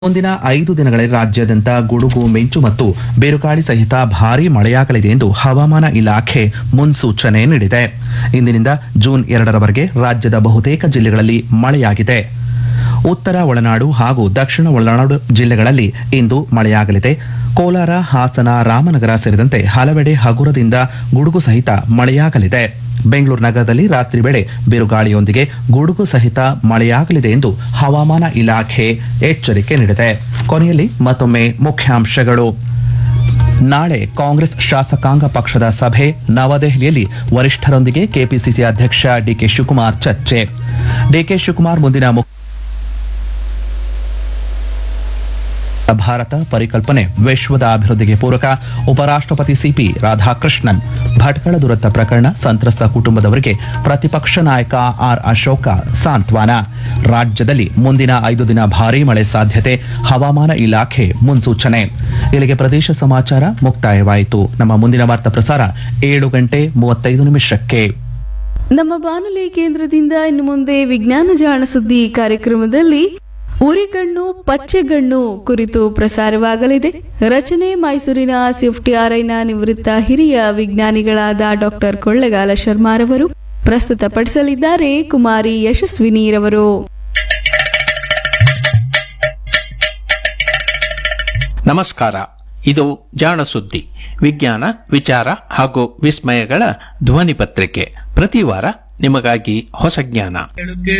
ಮುಂದಿನ ಐದು ದಿನಗಳಲ್ಲಿ ರಾಜ್ಯಾದ್ಯಂತ ಗುಡುಗು ಮಿಂಚು ಮತ್ತು ಬಿರುಗಾಳಿ ಸಹಿತ ಭಾರೀ ಮಳೆಯಾಗಲಿದೆ ಎಂದು ಹವಾಮಾನ ಇಲಾಖೆ ಮುನ್ಸೂಚನೆ ನೀಡಿದೆ ಇಂದಿನಿಂದ ಜೂನ್ ಎರಡರವರೆಗೆ ರಾಜ್ಯದ ಬಹುತೇಕ ಜಿಲ್ಲೆಗಳಲ್ಲಿ ಮಳೆಯಾಗಿದೆ ಉತ್ತರ ಒಳನಾಡು ಹಾಗೂ ದಕ್ಷಿಣ ಒಳನಾಡು ಜಿಲ್ಲೆಗಳಲ್ಲಿ ಇಂದು ಮಳೆಯಾಗಲಿದೆ ಕೋಲಾರ ಹಾಸನ ರಾಮನಗರ ಸೇರಿದಂತೆ ಹಲವೆಡೆ ಹಗುರದಿಂದ ಗುಡುಗು ಸಹಿತ ಮಳೆಯಾಗಲಿದೆ ಬೆಂಗಳೂರು ನಗರದಲ್ಲಿ ರಾತ್ರಿ ವೇಳೆ ಬಿರುಗಾಳಿಯೊಂದಿಗೆ ಗುಡುಗು ಸಹಿತ ಮಳೆಯಾಗಲಿದೆ ಎಂದು ಹವಾಮಾನ ಇಲಾಖೆ ಎಚ್ಚರಿಕೆ ನೀಡಿದೆ ಕೊನೆಯಲ್ಲಿ ಮತ್ತೊಮ್ಮೆ ಮುಖ್ಯಾಂಶಗಳು ನಾಳೆ ಕಾಂಗ್ರೆಸ್ ಶಾಸಕಾಂಗ ಪಕ್ಷದ ಸಭೆ ನವದೆಹಲಿಯಲ್ಲಿ ವರಿಷ್ಠರೊಂದಿಗೆ ಕೆಪಿಸಿಸಿ ಅಧ್ಯಕ್ಷ ಡಿಕೆ ಶಿವಕುಮಾರ್ ಚರ್ಚೆ ಡಿಕೆ ಶಿವಕುಮಾರ್ ಮುಂದಿನ ಮುಖ್ಯ ಭಾರತ ಪರಿಕಲ್ಪನೆ ವಿಶ್ವದ ಅಭಿವೃದ್ಧಿಗೆ ಪೂರಕ ಉಪರಾಷ್ಟ್ರಪತಿ ಸಿಪಿ ರಾಧಾಕೃಷ್ಣನ್ ಭಟ್ಕಳ ದುರಂತ ಪ್ರಕರಣ ಸಂತ್ರಸ್ತ ಕುಟುಂಬದವರಿಗೆ ಪ್ರತಿಪಕ್ಷ ನಾಯಕ ಆರ್ ಅಶೋಕ ಸಾಂತ್ವನ ರಾಜ್ಯದಲ್ಲಿ ಮುಂದಿನ ಐದು ದಿನ ಭಾರೀ ಮಳೆ ಸಾಧ್ಯತೆ ಹವಾಮಾನ ಇಲಾಖೆ ಮುನ್ಸೂಚನೆ ಇಲ್ಲಿಗೆ ಪ್ರದೇಶ ಸಮಾಚಾರ ಮುಕ್ತಾಯವಾಯಿತು ನಮ್ಮ ಮುಂದಿನ ವಾರ್ತಾ ಪ್ರಸಾರ ಏಳು ಗಂಟೆ ಮೂವತ್ತೈದು ನಿಮಿಷಕ್ಕೆ ನಮ್ಮ ಬಾನುಲಿ ಕೇಂದ್ರದಿಂದ ಇನ್ನು ಮುಂದೆ ವಿಜ್ಞಾನ ಜಾಣ ಸುದ್ದಿ ಕಾರ್ಯಕ್ರಮದಲ್ಲಿ ಉರಿಗಣ್ಣು ಪಚ್ಚೆಗಣ್ಣು ಕುರಿತು ಪ್ರಸಾರವಾಗಲಿದೆ ರಚನೆ ಮೈಸೂರಿನ ಸಿಫ್ಟಿಆರ್ಐನ ನಿವೃತ್ತ ಹಿರಿಯ ವಿಜ್ಞಾನಿಗಳಾದ ಡಾಕ್ಟರ್ ಕೊಳ್ಳಗಾಲ ಶರ್ಮಾರವರು ಪ್ರಸ್ತುತಪಡಿಸಲಿದ್ದಾರೆ ಕುಮಾರಿ ಯಶಸ್ವಿನಿರವರು ನಮಸ್ಕಾರ ಇದು ಜಾಣ ಸುದ್ದಿ ವಿಜ್ಞಾನ ವಿಚಾರ ಹಾಗೂ ವಿಸ್ಮಯಗಳ ಧ್ವನಿ ಪತ್ರಿಕೆ ಪ್ರತಿ ವಾರ ನಿಮಗಾಗಿ ಹೊಸ ಜ್ಞಾನ ಬೆಳಗ್ಗೆ